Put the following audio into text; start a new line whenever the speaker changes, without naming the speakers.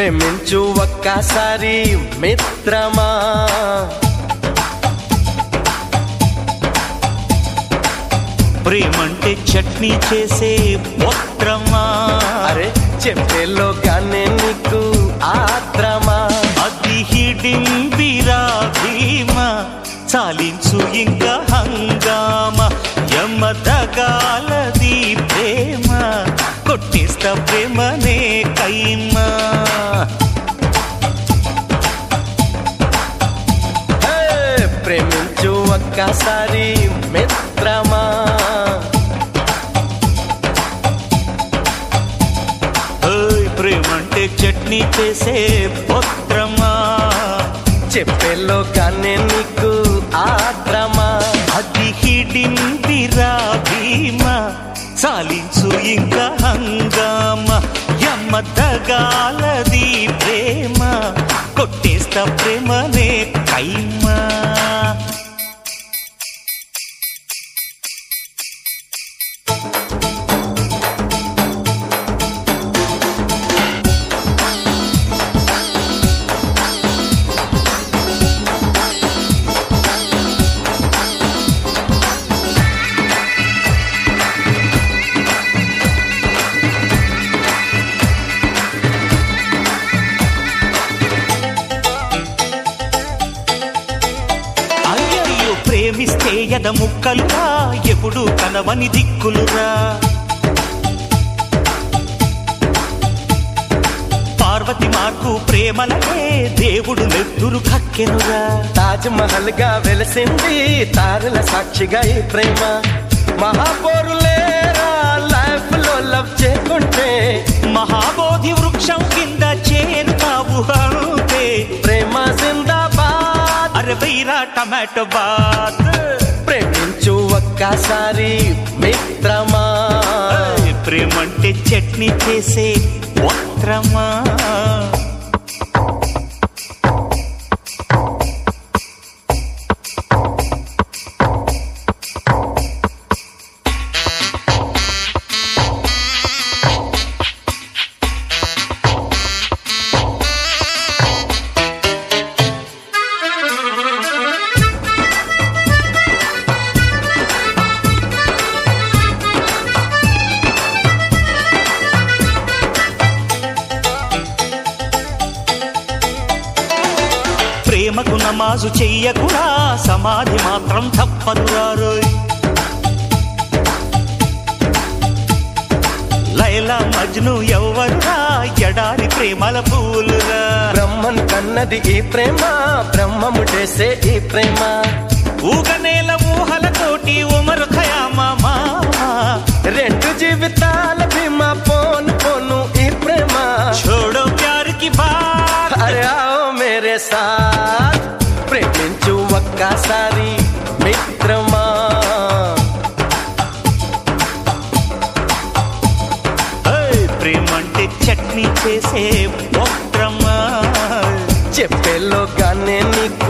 ప్రేమించు ఒక్కసారి మిత్రమా
ప్రేమంటే చట్నీ చేసే వక్రమా
అరే చెప్పేలోగానే నీకు ఆత్రమా
అది హిడింబిరా భీమా చాలించు ఇంకా హంగామ యమదగాలది ప్రేమ కొట్టిస్తా ప్రేమనే కైమా
హే, ప్రేమించు ఒక్కసారి మిత్రమా
ఓయ్ ప్రేమంటే చట్నీ చేసే వక్రమా
చెప్పేలోగానే నీకు ఆత్రమా
అది హిడింబిరా భీమా చాలించు ఇంకా హంగామ యమ్మదగాలది ప్రేమ కొట్టేస్తా ప్రేమనే కైమా అయ్యయ్యో ప్రేమిస్తే ఎద ముక్కలురా ఎప్పుడు కనవని దిక్కులురా పార్వతి మార్కు ప్రేమలనే దేవుడు నెత్తురు కక్కెనురా
తాజ్ మహల్ గా వెలిసింది తారల సాక్షిగా ఈ ప్రేమ మహాపౌరులేరా లైఫ్ లో లవ్ చేసుకుంటే
మహాబోధి వృక్షం కింద చేరుతావు అంతే
ప్రేమ జిందాబాద్
అరే వైరా టమాటో బాత్
ప్రేమించు ఒక్కసారి మిత్రమా
ఏయ్, ప్రేమంటే చట్నీ చేసే వక్రమా ప్రేమకు నమాజు చెయ్యకురా సమాధి మాత్రం తప్పదురారోయ్ లైలా మజ్ను ఎవ్వరురా ఎడారి ప్రేమల పూలురా
బ్రహ్మన్ కన్నది ఈ ప్రేమ బ్రహ్మము చేసే ఈ ప్రేమ
ఊగనేల ఊహలతోటి ఉమరు ఖయామా మామా
రెండు జీవితాల భీమా పోను పోను ఈ ప్రేమ
छोड़ो प्यार की बात
అరే आओ మేరే సాత్ ప్రేమించు ఒక్కసారి మిత్రమా
ఏయ్, ప్రేమంటే చట్నీ చేసే వక్రమా
చెప్పేలోగానే నీకు